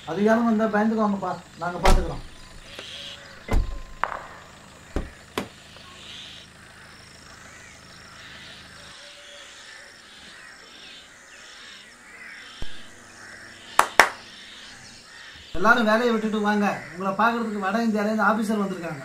அதிகாரம் வந்தால் பயந்துக்குவாங்கப்பா நாங்கள் பார்த்துக்குறோம் எல்லாரும் வேலையை விட்டுட்டு வாங்க உங்களை பார்க்கறதுக்கு வட இந்தியாவிலேருந்து ஆஃபீஸர் வந்திருக்காங்க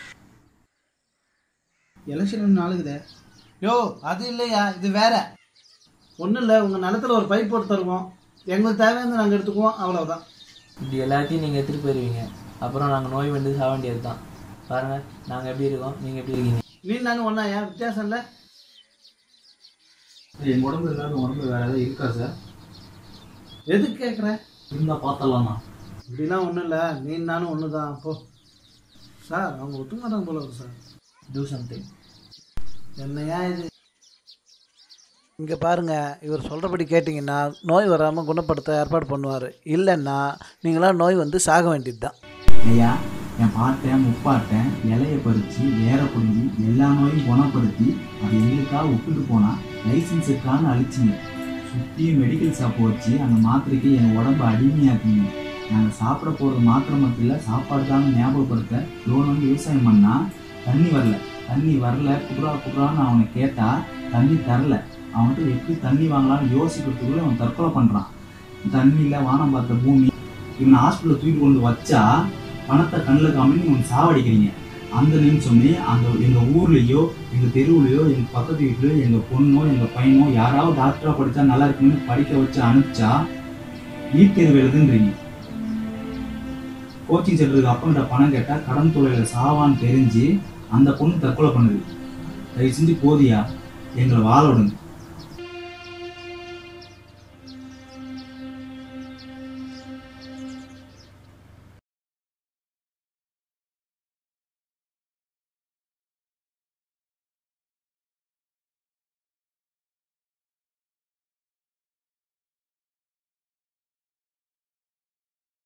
எலெக்ஷன் நாளுக்குதே யோ அது இல்லையா இது வேற ஒன்றும் இல்லை உங்கள் நிலத்துல ஒரு பைப் போட்டு தருவோம் எங்களுக்கு தேவையானது நாங்கள் எடுத்துக்குவோம் அவ்வளவுதான் இப்படி எல்லாத்தையும் நீங்கள் எடுத்துகிட்டு போயிடுவீங்க அப்புறம் நாங்கள் நோய் வந்து சாக வேண்டியது தான் பாருங்கள் நாங்கள் எப்படி இருக்கோம் நீங்கள் எப்படி இருக்கீங்க நீ நாங்கள் ஒன்றா ஏன் வித்தியாசம் இல்லை எங்கள் உடம்பு இல்லாத உடம்பு வேற ஏதாவது இருக்கா சார் எதுக்கு கேட்குற இருந்தால் பார்த்தலாமா இப்படிலாம் ஒன்றும் இல்லை நீ நானும் ஒன்று தான் போ சார் அவங்க ஒத்துக்க மாட்டாங்க போல இருக்கு சார் டூ சம்திங் என்னையா இது இங்கே பாருங்க இவர் சொல்கிறபடி கேட்டிங்கன்னா நோய் வராமல் குணப்படுத்த ஏற்பாடு பண்ணுவார் இல்லைன்னா நீங்களாம் நோய் வந்து சாக வேண்டியது தான் ஐயா என் பாட்டேன் முப்பாட்டேன் இலைய பறித்து வேற பிடுங்கி எல்லா நோயும் குணப்படுத்தி அது எங்களுக்காக விட்டுட்டு போனா லைசன்ஸ் இருக்கான்னு அழிச்சிங்க சுற்றி மெடிக்கல் ஷாப் வச்சு அந்த மாத்திரைக்கு என் உடம்ப அடிமையாக்குங்க நாங்கள் சாப்பிட போகிறது மாத்திரை மட்டும் இல்லை சாப்பாடு தான் ஞாபகப்படுத்த லோன் வந்து விவசாயம் பண்ணால் தண்ணி வரல தண்ணி வரல குடுறா குடுறான்னு அவனை கேட்டால் தண்ணி தரல அவன்கிட்ட எப்படி தண்ணி வாங்கலாம்னு யோசிக்கிறதுக்குள்ள அவன் தற்கொலை பண்ணுறான் தண்ணியில் வானம் பார்த்த பூமி இவனை ஹாஸ்பிட்டலில் தூக்கி கொண்டு வச்சா பணத்தை கண்ணில் காமின்னு இவன் சாவடிக்கிறீங்க அந்த நிமிஷமே அந்த எங்கள் ஊர்லேயோ எங்கள் தெருவுலையோ எங்கள் பக்கத்து வீட்லையோ எங்கள் பொண்ணோ எங்கள் பையனோ யாராவது டாக்டராக படித்தா நல்லா இருக்குன்னு படிக்க வச்சு அனுப்பிச்சா நீட் தேர்வு எழுதுன்றீங்க கோச்சிங் சென்டருக்கு அப்பங்கிட்ட பணம் கேட்டால் கடன் தொழில சாவான்னு தெரிஞ்சு அந்த பொண்ணு தற்கொலை பண்ணுது தயவு செஞ்சு போதியா எங்களை வாழ விடுங்க